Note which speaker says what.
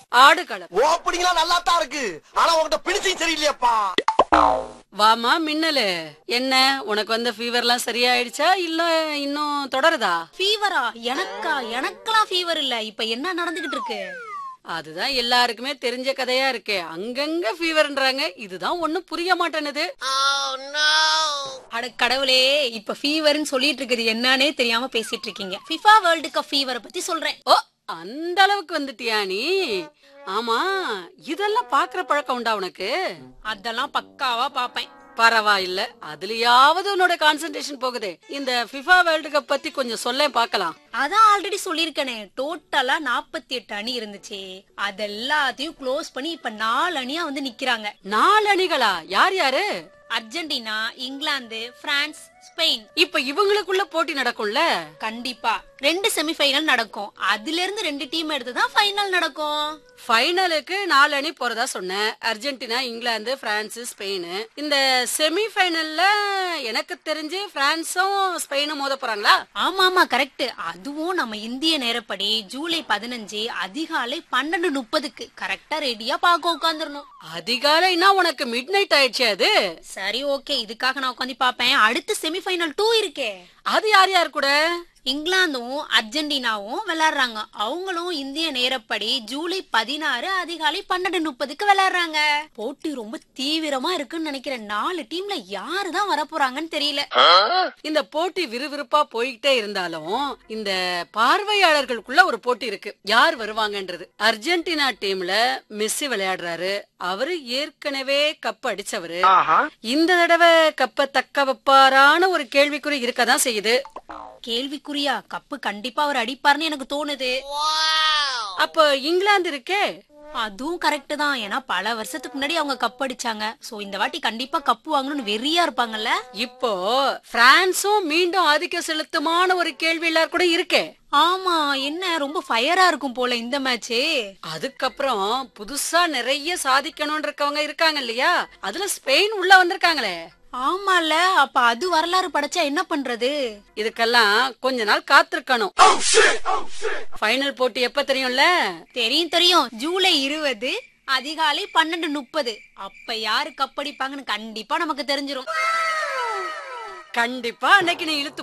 Speaker 1: ஆடுகளம்
Speaker 2: ஓப்பனிங்லாம் நல்லா தான் இருக்கு ஆனா உங்ககிட்ட பிடிச்சும் சரியில்லையாப்பா
Speaker 1: வாமா மின்னலு என்ன உனக்கு வந்த ஃபீவர்லாம் சரியாயிடுச்சா இல்ல இன்னும் தொடருதா
Speaker 3: ஃபீவரா எனக்கா எனக்கெல்லாம் ஃபீவர் இல்ல இப்ப என்ன நடந்துகிட்டு இருக்கு
Speaker 1: அதுதான் எல்லாருக்குமே தெரிஞ்ச கதையா இருக்கே அங்கங்க ஃபீவர்ன்றாங்க இதுதான் ஒண்ணும் புரிய மாட்டேனுது
Speaker 3: அட கடவுளே இப்ப ஃபீவர்னு சொல்லிட்டு இருக்குது என்னன்னே தெரியாம பேசிட்டு இருக்கீங்க ஃபிஃபா வேர்ல்டு கப் ஃபீவரை பத்தி சொல்றேன்
Speaker 1: ஓ அந்த அளவுக்கு வந்துட்டியா நீ ஆமா இதெல்லாம் பாக்குற பழக்கம் உண்டா உனக்கு
Speaker 3: அதெல்லாம் பக்காவா பாப்பேன்
Speaker 1: பரவாயில்ல அதுலயாவது உன்னோட கான்சென்ட்ரேஷன் போகுதே இந்த ஃபிஃபா வேர்ல்டு கப் பத்தி கொஞ்சம் சொல்ல பார்க்கலாம்
Speaker 3: அதான் ஆல்ரெடி சொல்லிருக்கனே டோட்டலா நாற்பத்தி எட்டு அணி இருந்துச்சு அதெல்லாத்தையும் க்ளோஸ் பண்ணி இப்ப நாலு அணியா வந்து நிக்கிறாங்க
Speaker 1: நாலு அணிகளா யார் யாரு
Speaker 3: அர்ஜென்டினா இங்கிலாந்து பிரான்ஸ் ஸ்பெயின்
Speaker 1: இப்ப இவங்களுக்குள்ள போட்டி நடக்கும்ல
Speaker 3: கண்டிப்பா ரெண்டு செமிஃபைனல் நடக்கும் அதுல இருந்து ரெண்டு டீம் எடுத்து தான் ஃபைனல் நடக்கும்
Speaker 1: ஃபைனலுக்கு நாலு அணி போறதா சொன்னேன் அர்ஜென்டினா இங்கிலாந்து பிரான்ஸ் ஸ்பெயின் இந்த செமி ஃபைனல்ல எனக்கு தெரிஞ்சு பிரான்ஸும் ஸ்பெயினும் மோத போறாங்களா
Speaker 3: ஆமா ஆமா கரெக்ட் அதுவும் நம்ம இந்திய நேரப்படி ஜூலை பதினஞ்சு அதிகாலை பன்னெண்டு முப்பதுக்கு கரெக்டா ரெடியா பார்க்க உட்காந்துடணும்
Speaker 1: அதிகாலைனா உனக்கு மிட் நைட் ஆயிடுச்சு அது
Speaker 3: சரி ஓகே இதுக்காக நான் உட்காந்து பாப்பேன் அடுத்து செமிஃபைனல் டூ இருக்கே
Speaker 1: அது யார் யார் கூட
Speaker 3: இங்கிலாந்தும் அர்ஜென்டினாவும் விளையாடுறாங்க அவங்களும் இந்திய நேரப்படி ஜூலை பதினாறு அதிகாலை பன்னெண்டு முப்பதுக்கு விளையாடுறாங்க போட்டி ரொம்ப தீவிரமா இருக்குன்னு நினைக்கிறேன் நாலு டீம்ல யாரு தான் வரப்போறாங்கன்னு தெரியல
Speaker 1: இந்த போட்டி விறுவிறுப்பா போய்கிட்டே இருந்தாலும் இந்த பார்வையாளர்களுக்குள்ள ஒரு போட்டி இருக்கு யார் வருவாங்கன்றது அர்ஜென்டினா டீம்ல மெஸ்ஸி விளையாடுறாரு அவரு ஏற்கனவே கப் அடிச்சவரு இந்த தடவை கப்ப தக்க வைப்பாரான ஒரு கேள்விக்குறி இருக்கதான் செய்யுது
Speaker 3: கேள்விக்குறியா கப்பு கண்டிப்பா அவர் அடிப்பார்னு எனக்கு தோணுது
Speaker 1: அப்ப இங்கிலாந்து இருக்கே
Speaker 3: அதுவும் கரெக்ட் தான் ஏன்னா பல வருஷத்துக்கு முன்னாடி அவங்க கப் அடிச்சாங்க சோ இந்த வாட்டி கண்டிப்பா கப்பு வாங்கணும்னு வெறியா இருப்பாங்கல்ல
Speaker 1: இப்போ பிரான்சும் மீண்டும் ஆதிக்கம் செலுத்துமான ஒரு கேள்வி எல்லாரும் கூட இருக்கே
Speaker 3: ஆமா என்ன ரொம்ப ஃபயரா இருக்கும் போல இந்த மேட்ச்
Speaker 1: அதுக்கப்புறம் புதுசா நிறைய சாதிக்கணும்னு இருக்கவங்க இருக்காங்க இல்லையா அதுல ஸ்பெயின் உள்ள வந்திருக்காங்களே
Speaker 3: ஆமால அப்ப அது வரலாறு படைச்சா என்ன பண்றது
Speaker 1: இதுக்கெல்லாம் கொஞ்ச நாள் காத்திருக்கணும் ஃபைனல் போட்டி எப்ப தெரியும்ல
Speaker 3: தெரியும் தெரியும் ஜூலை இருபது அதிகாலை பன்னெண்டு முப்பது அப்ப யாரு கப்படிப்பாங்கன்னு கண்டிப்பா நமக்கு தெரிஞ்சிரும்
Speaker 1: கண்டிப்பா அன்னைக்கு நீ இழுத்து